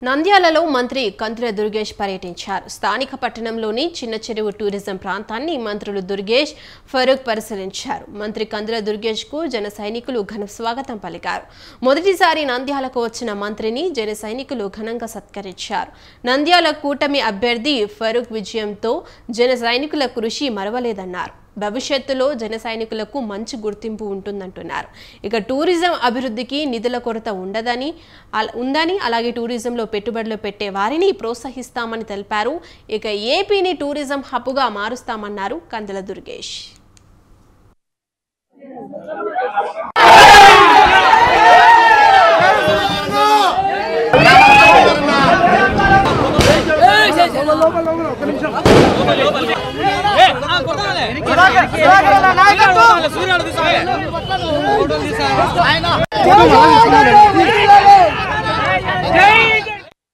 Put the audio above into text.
నంద్యాలలో మంత్రి కంతుల దుర్గేష్ పర్యటించారు స్థానిక పట్టణంలోని చిన్న చెరువు టూరిజం ప్రాంతాన్ని మంత్రులు దుర్గేష్ ఫరూక్ పరిశీలించారు మంత్రి కందుల దుర్గేష్ కు జన సైనికులు ఘన స్వాగతం పలికారు మొదటిసారి నంద్యాలకు వచ్చిన మంత్రిని జన సైనికులు ఘనంగా సత్కరించారు నంద్యాల కూటమి అభ్యర్థి ఫరూక్ విజయంతో జన సైనికుల కృషి మరవలేదన్నారు భవిష్యత్తులో జన సైనికులకు మంచి గుర్తింపు ఉంటుందంటున్నారు ఇక టూరిజం అభివృద్ధికి నిధుల కొరత ఉండదని అల- ఉందని అలాగే టూరిజంలో పెట్టుబడులు పెట్టే వారిని ప్రోత్సహిస్తామని తెలిపారు ఇక ఏపీని టూరిజం హబ్గా మారుస్తామన్నారు కందల దుర్గేష్ నాయకత్వం